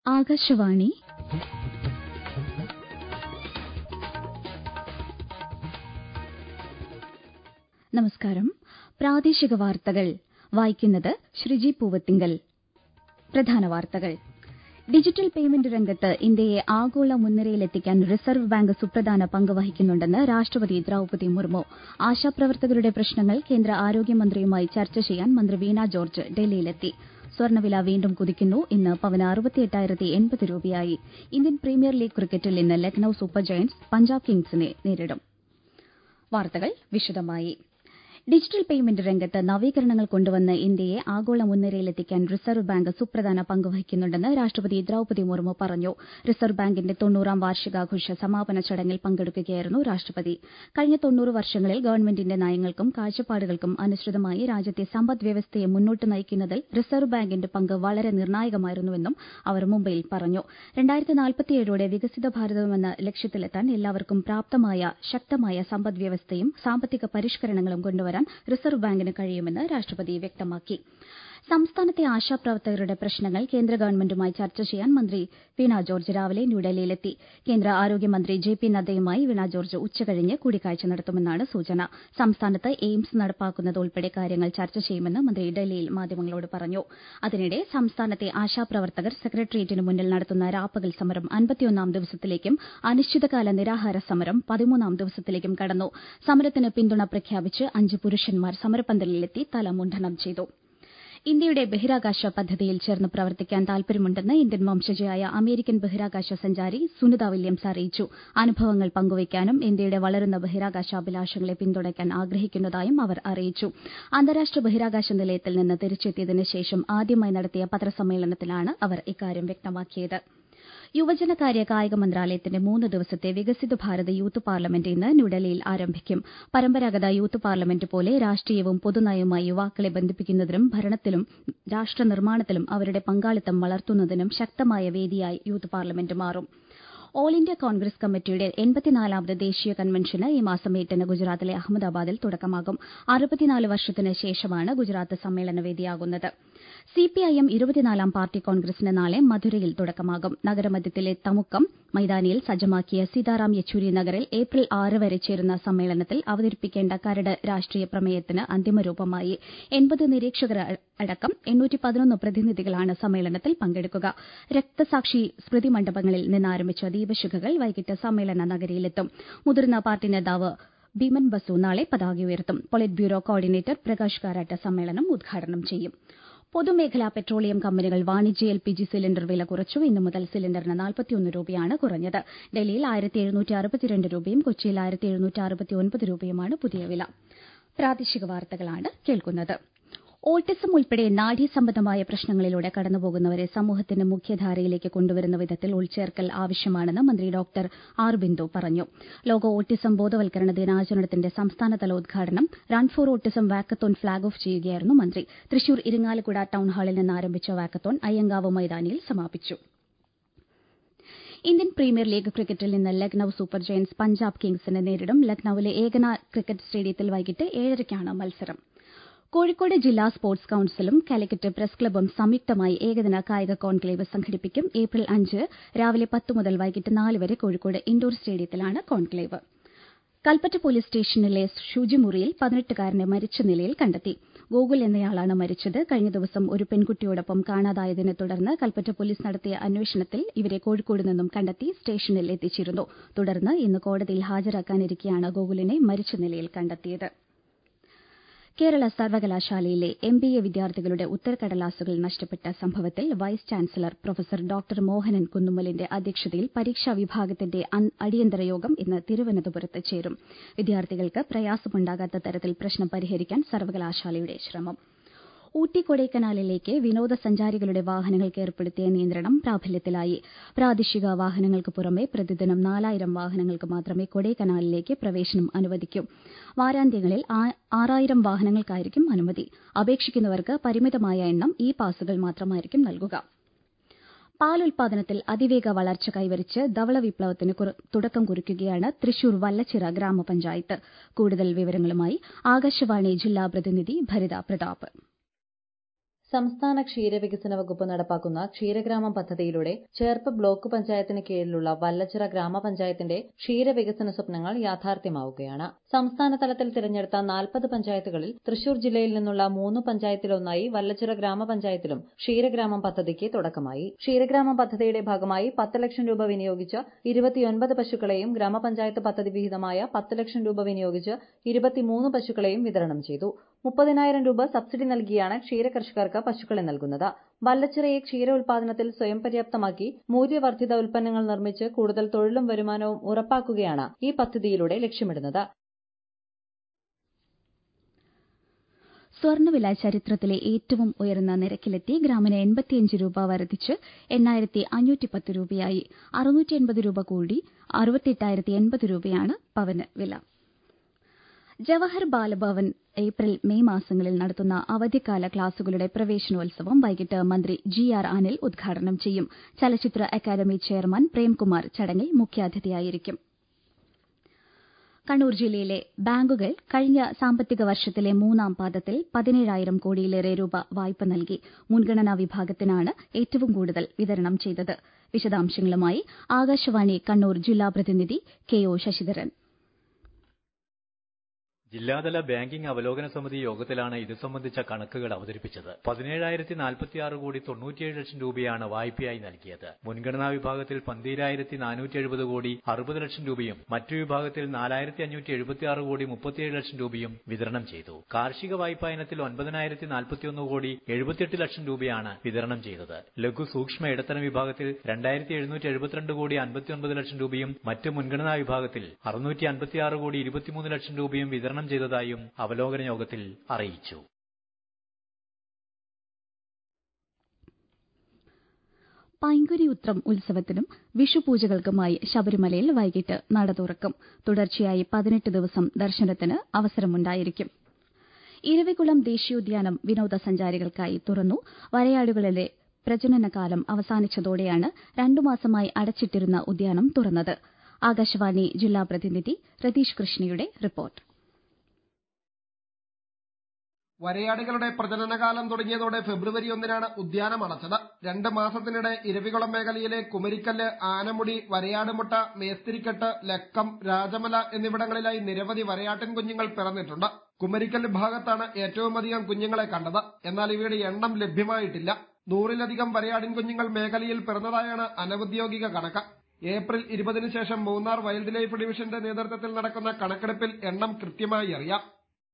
ആകാശവാണി നമസ്കാരം പ്രാദേശിക വാർത്തകൾ വായിക്കുന്നത് ശ്രീജി പൂവത്തിങ്കൽ പ്രധാന വാർത്തകൾ ഡിജിറ്റൽ പേയ്മെന്റ് രംഗത്ത് ഇന്ത്യയെ ആഗോള മുൻനിരയിലെത്തിക്കാൻ റിസർവ് ബാങ്ക് സുപ്രധാന പങ്ക് വഹിക്കുന്നുണ്ടെന്ന് രാഷ്ട്രപതി ദ്രൌപതി മുർമു ആശാപ്രവർത്തകരുടെ പ്രശ്നങ്ങൾ കേന്ദ്ര ആരോഗ്യമന്ത്രിയുമായി ചർച്ച ചെയ്യാൻ മന്ത്രി വീണ ജോർജ് ഡൽഹിയിലെത്തി സ്വർണ്ണവില വീണ്ടും കുതിക്കുന്നു ഇന്ന് പവന് അറുപത്തിയെട്ടായിരത്തി എൺപത് രൂപയായി ഇന്ത്യൻ പ്രീമിയർ ലീഗ് ക്രിക്കറ്റിൽ ഇന്ന് ലക്നൌ സൂപ്പർ ജയന്റ്സ് പഞ്ചാബ് കിങ്സിനെ നേരിടും വാർത്തകൾ വിശദമായി ഡിജിറ്റൽ പേയ്മെന്റ് രംഗത്ത് നവീകരണങ്ങൾ കൊണ്ടുവന്ന് ഇന്ത്യയെ ആഗോള മുൻനിരയിലെത്തിക്കാൻ റിസർവ് ബാങ്ക് സുപ്രധാന പങ്ക് വഹിക്കുന്നുണ്ടെന്ന് രാഷ്ട്രപതി ദ്രൌപതി മുർമു പറഞ്ഞു റിസർവ് ബാങ്കിന്റെ തൊണ്ണൂറാം വാർഷികാഘോഷ സമാപന ചടങ്ങിൽ പങ്കെടുക്കുകയായിരുന്നു രാഷ്ട്രപതി കഴിഞ്ഞ തൊണ്ണൂറ് വർഷങ്ങളിൽ ഗവൺമെന്റിന്റെ നയങ്ങൾക്കും കാഴ്ചപ്പാടുകൾക്കും അനുസൃതമായി രാജ്യത്തെ സമ്പദ് വ്യവസ്ഥയെ മുന്നോട്ട് നയിക്കുന്നതിൽ റിസർവ് ബാങ്കിന്റെ പങ്ക് വളരെ നിർണായകമായിരുന്നുവെന്നും അവർ മുംബൈയിൽ പറഞ്ഞു ോടെ വികസിത ഭാരതമെന്ന ലക്ഷ്യത്തിലെത്താൻ എല്ലാവർക്കും പ്രാപ്തമായ ശക്തമായ സമ്പദ് വ്യവസ്ഥയും സാമ്പത്തിക പരിഷ്കരണങ്ങളും കൊണ്ടുവരാൻ റിസർവ് ബാങ്കിന് കഴിയുമെന്ന് രാഷ്ട്രപതി വ്യക്തമാക്കി സംസ്ഥാനത്തെ ആശാപ്രവർത്തകരുടെ പ്രശ്നങ്ങൾ കേന്ദ്ര ഗവൺമെന്റുമായി ചർച്ച ചെയ്യാൻ മന്ത്രി വീണ ജോർജ് രാവിലെ ന്യൂഡൽഹിയിലെത്തി കേന്ദ്ര ആരോഗ്യമന്ത്രി ജെ പി നദ്ദയുമായി വീണ ജോർജ് ഉച്ചകഴിഞ്ഞ് കൂടിക്കാഴ്ച നടത്തുമെന്നാണ് സൂചന സംസ്ഥാനത്ത് എയിംസ് നടപ്പാക്കുന്നത് ഉൾപ്പെടെ കാര്യങ്ങൾ ചർച്ച ചെയ്യുമെന്ന് മന്ത്രി ഡൽഹിയിൽ മാധ്യമങ്ങളോട് പറഞ്ഞു അതിനിടെ സംസ്ഥാനത്തെ ആശാപ്രവർത്തകർ സെക്രട്ടേറിയറ്റിന് മുന്നിൽ നടത്തുന്ന രാപ്പകൽ സമരം അൻപത്തിയൊന്നാം ദിവസത്തിലേക്കും അനിശ്ചിതകാല നിരാഹാര സമരം പതിമൂന്നാം ദിവസത്തിലേക്കും കടന്നു സമരത്തിന് പിന്തുണ പ്രഖ്യാപിച്ച് അഞ്ച് പുരുഷന്മാർ സമരപ്പന്തലിലെത്തി തല മുണ്ഡനം ചെയ്തു ഇന്ത്യയുടെ ബഹിരാകാശ പദ്ധതിയിൽ ചേർന്ന് പ്രവർത്തിക്കാൻ താൽപര്യമുണ്ടെന്ന് ഇന്ത്യൻ വംശജയായ അമേരിക്കൻ ബഹിരാകാശ സഞ്ചാരി സുനിത വില്യംസ് അറിയിച്ചു അനുഭവങ്ങൾ പങ്കുവയ്ക്കാനും ഇന്ത്യയുടെ വളരുന്ന ബഹിരാകാശാഭിലാഷങ്ങളെ പിന്തുണയ്ക്കാൻ ആഗ്രഹിക്കുന്നതായും അവർ അറിയിച്ചു അന്താരാഷ്ട്ര ബഹിരാകാശ നിലയത്തിൽ നിന്ന് തിരിച്ചെത്തിയതിനു ശേഷം ആദ്യമായി നടത്തിയ പത്രസമ്മേളനത്തിലാണ് അവർ ഇക്കാര്യം വ്യക്തമാക്കിയത് യുവജനകാര്യ കായിക മന്ത്രാലയത്തിന്റെ മൂന്ന് ദിവസത്തെ വികസിത ഭാരത് യൂത്ത് പാർലമെന്റ് ഇന്ന് ന്യൂഡൽഹിയിൽ ആരംഭിക്കും പരമ്പരാഗത യൂത്ത് പാർലമെന്റ് പോലെ രാഷ്ട്രീയവും പൊതുനയവുമായി യുവാക്കളെ ബന്ധിപ്പിക്കുന്നതിനും ഭരണത്തിലും രാഷ്ട്രനിർമ്മാണത്തിലും അവരുടെ പങ്കാളിത്തം വളർത്തുന്നതിനും ശക്തമായ വേദിയായി യൂത്ത് പാർലമെന്റ് മാറും ഓൾ ഇന്ത്യ കോൺഗ്രസ് കമ്മിറ്റിയുടെ എൺപത്തിനാലാമത് ദേശീയ കൺവെൻഷന് ഈ മാസം എട്ടിന് ഗുജറാത്തിലെ അഹമ്മദാബാദിൽ തുടക്കമാകും അറുപത്തിനാല് വർഷത്തിന് ശേഷമാണ് ഗുജറാത്ത് സമ്മേളനവേദിയാകുന്നത് സിപിഐഎം ഇരുപത്തിനാലാം പാർട്ടി കോൺഗ്രസിന് നാളെ മധുരയിൽ തുടക്കമാകും നഗരമധ്യത്തിലെ തമുക്കം മൈതാനിയിൽ സജ്ജമാക്കിയ സീതാറാം യെച്ചൂരി നഗറിൽ ഏപ്രിൽ ആറ് വരെ ചേരുന്ന സമ്മേളനത്തിൽ അവതരിപ്പിക്കേണ്ട കരട് രാഷ്ട്രീയ പ്രമേയത്തിന് അന്തിമരൂപമായി എൺപത് നിരീക്ഷകർ അടക്കം എണ്ണൂറ്റി പതിനൊന്ന് പ്രതിനിധികളാണ് സമ്മേളനത്തിൽ പങ്കെടുക്കുക രക്തസാക്ഷി സ്മൃതി മണ്ഡപങ്ങളിൽ നിന്നാരംഭിച്ച ദീപശിഖകൾ വൈകിട്ട് സമ്മേളന നഗരിയിലെത്തും മുതിർന്ന പാർട്ടി നേതാവ് ബിമൻ ബസു നാളെ പതാക ഉയർത്തും polit bureau coordinator Prakash Karat സമ്മേളനം ഉദ്ഘാടനം ചെയ്യും പൊതുമേഖലാ പെട്രോളിയം കമ്പനികൾ വാണിജ്യ എൽ പി ജി സിലിണ്ടർ വില കുറച്ചു ഇന്നു മുതൽ സിലിണ്ടറിന് നാൽപ്പത്തിയൊന്ന് രൂപയാണ് കുറഞ്ഞത് ഡൽഹിയിൽ ആയിരത്തി എഴുന്നൂറ്റി അറുപത്തിരണ്ട് രൂപയും കൊച്ചിയിൽ ആയിരത്തി എഴുന്നൂറ്റി അറുപത്തി ഒൻപത് രൂപയുമാണ് പുതിയ വില പ്രാദേശിക വാർത്തകളാണ് കേൾക്കുന്നത് ഓട്ടിസം ഉൾപ്പെടെ നാഡീസംബന്ധമായ പ്രശ്നങ്ങളിലൂടെ കടന്നുപോകുന്നവരെ സമൂഹത്തിന്റെ മുഖ്യധാരയിലേക്ക് കൊണ്ടുവരുന്ന വിധത്തിൽ ഉൾച്ചേർക്കൽ ആവശ്യമാണെന്ന് മന്ത്രി ഡോക്ടർ ആർ ബിന്ദു പറഞ്ഞു ലോക ഓട്ടിസം ബോധവൽക്കരണ ദിനാചരണത്തിന്റെ സംസ്ഥാനതല ഉദ്ഘാടനം run for autism walkathon flag off ചെയ്യുകയായിരുന്നു മന്ത്രി തൃശൂർ ഇരിങ്ങാലക്കുട ടൌൺഹാളിൽ നിന്ന് ആരംഭിച്ച വാക്കത്തോൺ അയ്യങ്കാവ് മൈതാനിയിൽ സമാപിച്ചു ഇന്ത്യൻ പ്രീമിയർ ലീഗ് ക്രിക്കറ്റിൽ ഇന്ന് ലക്നൌ സൂപ്പർ ജയന്റ്സ് പഞ്ചാബ് കിങ്സിനെ നേരിടും ലക്നൌവിലെ ഏകന ക്രിക്കറ്റ് സ്റ്റേഡിയത്തിൽ വൈകിട്ട് ഏഴരയ്ക്കാണ് മത്സരം കോഴിക്കോട് ജില്ലാ സ്പോർട്സ് കൌൺസിലും കാലിക്കറ്റ് പ്രസ് ക്ലബ്ബും സംയുക്തമായി ഏകദിന കായിക കോൺക്ലേവ് സംഘടിപ്പിക്കും ഏപ്രിൽ അഞ്ച് രാവിലെ പത്ത് മുതൽ വൈകിട്ട് നാല് വരെ കോഴിക്കോട് ഇൻഡോർ സ്റ്റേഡിയത്തിലാണ് കോൺക്ലേവ് കൽപ്പറ്റ പോലീസ് സ്റ്റേഷനിലെ ശുചിമുറിയിൽ പതിനെട്ടുകാരനെ മരിച്ച നിലയിൽ കണ്ടെത്തി ഗോകുൽ എന്നയാളാണ് മരിച്ചത് കഴിഞ്ഞ ദിവസം ഒരു പെൺകുട്ടിയോടൊപ്പം കാണാതായതിനെ തുടർന്ന് കൽപ്പറ്റ പോലീസ് നടത്തിയ അന്വേഷണത്തിൽ ഇവരെ കോഴിക്കോട് നിന്നും കണ്ടെത്തി സ്റ്റേഷനിൽ എത്തിച്ചിരുന്നു തുടർന്ന് ഇന്ന് കോടതിയിൽ ഹാജരാക്കാനിരിക്കെയാണ് ഗോകുലിനെ മരിച്ച നിലയിൽ കണ്ടെത്തിയത് കേരള സർവകലാശാലയിലെ എം ബി എ വിദ്യാർത്ഥികളുടെ ഉത്തരക്കടലാസുകൾ നഷ്ടപ്പെട്ട സംഭവത്തിൽ vice chancellor professor doctor Mohanan കുന്നുമ്മലിന്റെ അധ്യക്ഷതയിൽ പരീക്ഷാ വിഭാഗത്തിന്റെ അടിയന്തര യോഗം ഇന്ന് തിരുവനന്തപുരത്ത് ചേരും വിദ്യാർത്ഥികൾക്ക് പ്രയാസമുണ്ടാകാത്ത തരത്തിൽ പ്രശ്നം പരിഹരിക്കാൻ സർവകലാശാലയുടെ ശ്രമം ഊട്ടി കൊടൈക്കനാലിലേക്ക് വിനോദസഞ്ചാരികളുടെ വാഹനങ്ങൾക്ക് ഏർപ്പെടുത്തിയ നിയന്ത്രണം പ്രാബല്യത്തിലായി പ്രാദേശിക വാഹനങ്ങൾക്ക് പുറമെ പ്രതിദിനം നാലായിരം വാഹനങ്ങൾക്ക് മാത്രമേ കൊടൈക്കനാലിലേക്ക് പ്രവേശനം അനുവദിക്കൂ വാരാന്ത്യങ്ങളിൽ ആറായിരം വാഹനങ്ങൾക്കായിരിക്കും അനുമതി അപേക്ഷിക്കുന്നവർക്ക് പരിമിതമായ എണ്ണം ഇ പാസുകൾ മാത്രമായിരിക്കും നൽകുക പാൽ ഉൽപാദനത്തിൽ അതിവേഗ വളർച്ച കൈവരിച്ച് ധവള വിപ്ലവത്തിന് തുടക്കം കുറിക്കുകയാണ് തൃശൂർ വല്ലച്ചിറ ഗ്രാമപഞ്ചായത്ത് കൂടുതൽ വിവരങ്ങളുമായി ആകാശവാണി ജില്ലാ പ്രതിനിധി ഭരിത പ്രതാപ് സംസ്ഥാന ക്ഷീരവികസന വകുപ്പ് നടപ്പാക്കുന്ന ക്ഷീരഗ്രാമം പദ്ധതിയിലൂടെ ചേർപ്പ് ബ്ലോക്ക് പഞ്ചായത്തിന് കീഴിലുള്ള വല്ലച്ചിറ ഗ്രാമപഞ്ചായത്തിന്റെ ക്ഷീരവികസന സ്വപ്നങ്ങൾ യാഥാർത്ഥ്യമാവുകയാണ് സംസ്ഥാന തലത്തിൽ തിരഞ്ഞെടുത്ത നാൽപ്പത് പഞ്ചായത്തുകളിൽ തൃശൂർ ജില്ലയിൽ നിന്നുള്ള മൂന്ന് പഞ്ചായത്തിലൊന്നായി വല്ലച്ചിറ ഗ്രാമപഞ്ചായത്തിലും ക്ഷീരഗ്രാമം പദ്ധതിക്ക് തുടക്കമായി ക്ഷീരഗ്രാമം പദ്ധതിയുടെ ഭാഗമായി പത്ത് ലക്ഷം രൂപ വിനിയോഗിച്ച് ഇരുപത്തിയൊൻപത് പശുക്കളെയും ഗ്രാമപഞ്ചായത്ത് പദ്ധതി വിഹിതമായ പത്ത് ലക്ഷം രൂപ വിനിയോഗിച്ച് ഇരുപത്തിമൂന്ന് പശുക്കളെയും വിതരണം ചെയ്തു മുപ്പതിനായിരം രൂപ സബ്സിഡി നൽകിയാണ് ക്ഷീരകർഷകർക്ക് പശുക്കളെ നൽകുന്നത് വല്ലച്ചിറയെ ക്ഷീര ഉൽപാദനത്തിൽ സ്വയം പര്യാപ്തമാക്കി മൂല്യവർദ്ധിത ഉൽപ്പന്നങ്ങൾ നിർമ്മിച്ച് കൂടുതൽ തൊഴിലും വരുമാനവും ഉറപ്പാക്കുകയാണ് ഈ പദ്ധതിയിലൂടെ ലക്ഷ്യമിടുന്നത് സ്വർണ്ണവില ചരിത്രത്തിലെ ഏറ്റവും ഉയർന്ന നിരക്കിലെത്തി ഗ്രാമിന് എൺപത്തിയഞ്ച് രൂപ വർദ്ധിച്ച് എണ്ണായിരത്തി അഞ്ഞൂറ്റി പത്ത് രൂപയായി അറുന്നൂറ്റി എൺപത് രൂപ കൂടി അറുപത്തെട്ടായിരത്തി എൺപത് രൂപയാണ് പവന് വില ജവഹർ ബാലഭവൻ ഏപ്രിൽ മെയ് മാസങ്ങളിൽ നടത്തുന്ന അവധിക്കാല ക്ലാസുകളുടെ പ്രവേശനോത്സവം വൈകിട്ട് മന്ത്രി ജി ആർ അനിൽ ഉദ്ഘാടനം ചെയ്യും ചലച്ചിത്ര അക്കാദമി ചെയർമാൻ പ്രേംകുമാർ ചടങ്ങിൽ മുഖ്യാതിഥിയായിരിക്കും കണ്ണൂർ ജില്ലയിലെ ബാങ്കുകൾ കഴിഞ്ഞ സാമ്പത്തിക വർഷത്തിലെ മൂന്നാം പാദത്തിൽ പതിനേഴായിരം കോടിയിലേറെ രൂപ വായ്പ നൽകി മുൻഗണനാ വിഭാഗത്തിനാണ് ഏറ്റവും കൂടുതൽ വിതരണം ചെയ്തത് വിശദാംശങ്ങളുമായി ആകാശവാണി കണ്ണൂർ ജില്ലാ പ്രതിനിധി കെ ഒ ശശിധരൻ ജില്ലാതല ബാങ്കിംഗ് അവലോകന സമിതി യോഗത്തിലാണ് ഇത് സംബന്ധിച്ച കണക്കുകൾ അവതരിപ്പിച്ചത് പതിനേഴായിരത്തി നാൽപ്പത്തിയാറ് കോടി തൊണ്ണൂറ്റിയേഴ് ലക്ഷം രൂപയാണ് വായ്പയായി നൽകിയത് മുൻഗണനാ വിഭാഗത്തിൽ പന്തീരായിരത്തി നാനൂറ്റി എഴുപത് കോടി അറുപത് ലക്ഷം രൂപയും മറ്റു വിഭാഗത്തിൽ നാലായിരത്തി അഞ്ഞൂറ്റി എഴുപത്തിയാറ് കോടി മുപ്പത്തിയേഴ് ലക്ഷം രൂപയും വിതരണം ചെയ്തു കാർഷിക വായ്പാ ഇനത്തിൽ ഒൻപതിനായിരത്തി നാൽപ്പത്തിയൊന്ന് കോടി എഴുപത്തിയെട്ട് ലക്ഷം രൂപയാണ് വിതരണം ചെയ്തത് ലഘു സൂക്ഷ്മ ഇടത്തരം വിഭാഗത്തിൽ രണ്ടായിരത്തി എഴുന്നൂറ്റി എഴുപത്തിരണ്ട് കോടി അൻപത്തിയൊൻപത് ലക്ഷം രൂപയും മറ്റ് മുൻഗണനാ വിഭാഗത്തിൽ അറുന്നൂറ്റി അൻപത്തിയാറ് കോടി ഇരുപത്തിമൂന്ന് ലക്ഷം രൂപയും വിതരണം വിതരണം ചെയ്തതായും അവലോകന യോഗത്തിൽ അറിയിച്ചു പൈങ്കുരി ഉത്രം ഉത്സവത്തിനും വിഷുപൂജകൾക്കുമായി ശബരിമലയിൽ വൈകിട്ട് നട തുറക്കും തുടർച്ചയായി പതിനെട്ട് ദിവസം ദർശനത്തിന് അവസരമുണ്ടായിരിക്കും ഇരവികുളം ദേശീയോദ്യാനം വിനോദസഞ്ചാരികൾക്കായി തുറന്നു വരയാടുകളിലെ പ്രജനനകാലം അവസാനിച്ചതോടെയാണ് രണ്ടു മാസമായി അടച്ചിട്ടിരുന്ന ഉദ്യാനം തുറന്നത് ആകാശവാണി ജില്ലാ പ്രതിനിധി രതീഷ് കൃഷ്ണയുടെ റിപ്പോർട്ട് വരയാടുകളുടെ പ്രജനനകാലം തുടങ്ങിയതോടെ ഫെബ്രുവരി ഒന്നിനാണ് ഉദ്യാനം അടച്ചത് രണ്ട് മാസത്തിനിടെ ഇരവികുളം മേഖലയിലെ കുമരിക്കല്ല് ആനമുടി വരയാടുമുട്ട മേസ്തിരിക്കെട്ട് ലക്കം രാജമല എന്നിവിടങ്ങളിലായി നിരവധി വരയാട്ടിൻ കുഞ്ഞുങ്ങൾ പിറന്നിട്ടുണ്ട് കുമരിക്കല്ല് ഭാഗത്താണ് ഏറ്റവും അധികം കുഞ്ഞുങ്ങളെ കണ്ടത് എന്നാൽ ഇവയുടെ എണ്ണം ലഭ്യമായിട്ടില്ല നൂറിലധികം വരയാടിൻ കുഞ്ഞുങ്ങൾ മേഖലയിൽ പിറന്നതായാണ് അനൌദ്യോഗിക കണക്ക് ഏപ്രിൽ ഇരുപതിനു ശേഷം മൂന്നാർ വൈൽഡ് ലൈഫ് ഡിവിഷന്റെ നേതൃത്വത്തിൽ നടക്കുന്ന കണക്കെടുപ്പിൽ എണ്ണം കൃത്യമായി അറിയാം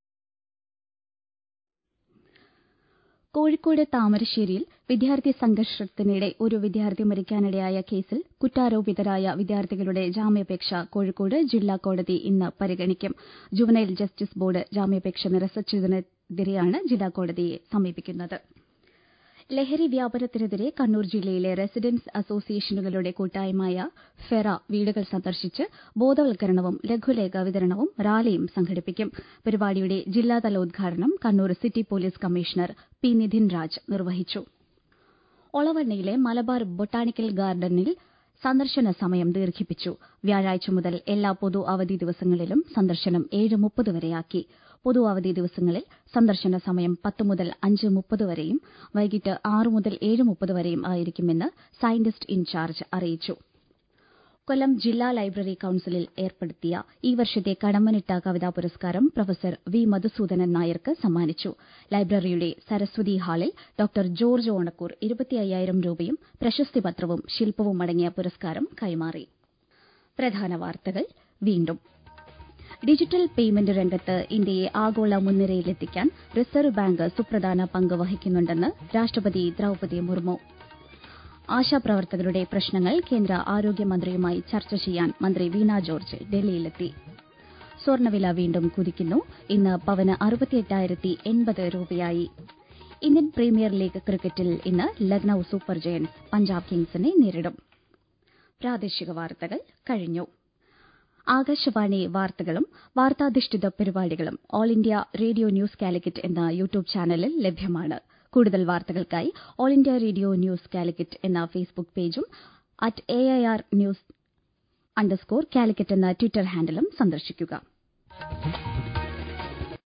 കോഴിക്കോട് താമരശ്ശേരിയിൽ വിദ്യാർത്ഥി സംഘർഷത്തിനിടെ ഒരു വിദ്യാർത്ഥി മരിക്കാനിടയായ കേസിൽ കുറ്റാരോപിതരായ വിദ്യാർത്ഥികളുടെ ജാമ്യാപേക്ഷ കോഴിക്കോട് ജില്ലാ കോടതി ഇന്ന് പരിഗണിക്കും ജുവനൈൽ ജസ്റ്റിസ് ബോർഡ് ജാമ്യാപേക്ഷ നിരസിച്ചതിനെതിരെയാണ് ജില്ലാ കോടതിയെ സമീപിക്കുന്നത് ലഹരി വ്യാപനത്തിനെതിരെ കണ്ണൂർ ജില്ലയിലെ റെസിഡൻസ് അസോസിയേഷനുകളുടെ കൂട്ടായ്മയായ ഫെറ വീടുകൾ സന്ദർശിച്ച് ബോധവൽക്കരണവും ലഘുലേഖ വിതരണവും റാലിയും സംഘടിപ്പിക്കും പരിപാടിയുടെ ജില്ലാതല ഉദ്ഘാടനം Kannur city police commissioner P Nidhin Raj നിർവഹിച്ചു ഒളവണ്ണയിലെ മലബാർ ബൊട്ടാണിക്കൽ ഗാർഡനിൽ സന്ദർശന സമയം ദീർഘിപ്പിച്ചു വ്യാഴാഴ്ച മുതൽ എല്ലാ പൊതു അവധി ദിവസങ്ങളിലും സന്ദർശനം ഏഴ് മുപ്പത് വരെയാക്കി പൊതു അവധി ദിവസങ്ങളിൽ സന്ദർശന സമയം പത്ത് മുതൽ അഞ്ച് മുപ്പത് വരെയും വൈകിട്ട് ആറ് മുതൽ ഏഴ് മുപ്പത് വരെയും ആയിരിക്കുമെന്ന് സയന്റിസ്റ്റ് ഇൻചാർജ് അറിയിച്ചു കൊല്ലം ജില്ലാ ലൈബ്രറി കൌൺസിലിൽ ഏർപ്പെടുത്തിയ ഈ വർഷത്തെ കടമ്മനിട്ട കവിതാ പുരസ്കാരം പ്രൊഫസർ വി മധുസൂദനൻ നായർക്ക് സമ്മാനിച്ചു ലൈബ്രറിയുടെ സരസ്വതി ഹാളിൽ ഡോക്ടർ ജോർജ് ഓണക്കൂർ ഇരുപത്തിയ്യായിരം രൂപയും പ്രശസ്തി പത്രവും ശില്പവും അടങ്ങിയ പുരസ്കാരം കൈമാറി പ്രധാന വാർത്തകൾ വീണ്ടും ഡിജിറ്റൽ പേയ്മെന്റ് രംഗത്ത് ഇന്ത്യയെ ആഗോള മുൻനിരയിലെത്തിക്കാൻ റിസർവ് ബാങ്ക് സുപ്രധാന പങ്ക് വഹിക്കുന്നുണ്ടെന്ന് രാഷ്ട്രപതി ദ്രൌപതി മുർമു ആശാപ്രവർത്തകരുടെ പ്രശ്നങ്ങൾ കേന്ദ്ര ആരോഗ്യമന്ത്രിയുമായി ചർച്ച ചെയ്യാൻ മന്ത്രി വീണ ജോർജ് ഡൽഹിയിലെത്തി സ്വർണ്ണവില വീണ്ടും കുതിക്കുന്നു ഇന്ന് പവന് അറുപത്തിയെട്ടായിരത്തി എൺപത് രൂപയായി ഇന്ത്യൻ പ്രീമിയർ ലീഗ് ക്രിക്കറ്റിൽ ഇന്ന് ലക്നൌ സൂപ്പർ ജയന്റ്സ് പഞ്ചാബ് കിങ്സിനെ നേരിടും പ്രാദേശിക വാർത്തകൾ കഴിഞ്ഞു ആകാശവാണി വാർത്തകളും വാർത്താധിഷ്ഠിത പരിപാടികളും all India radio news Calicut എന്ന യൂട്യൂബ് ചാനലിൽ ലഭ്യമാണ് കൂടുതൽ വാർത്തകൾക്കായി all India radio news Calicut എന്ന ഫേസ്ബുക്ക് പേജും at A I R news underscore Calicut എന്ന ട്വിറ്റർ ഹാൻഡിലും സന്ദർശിക്കുക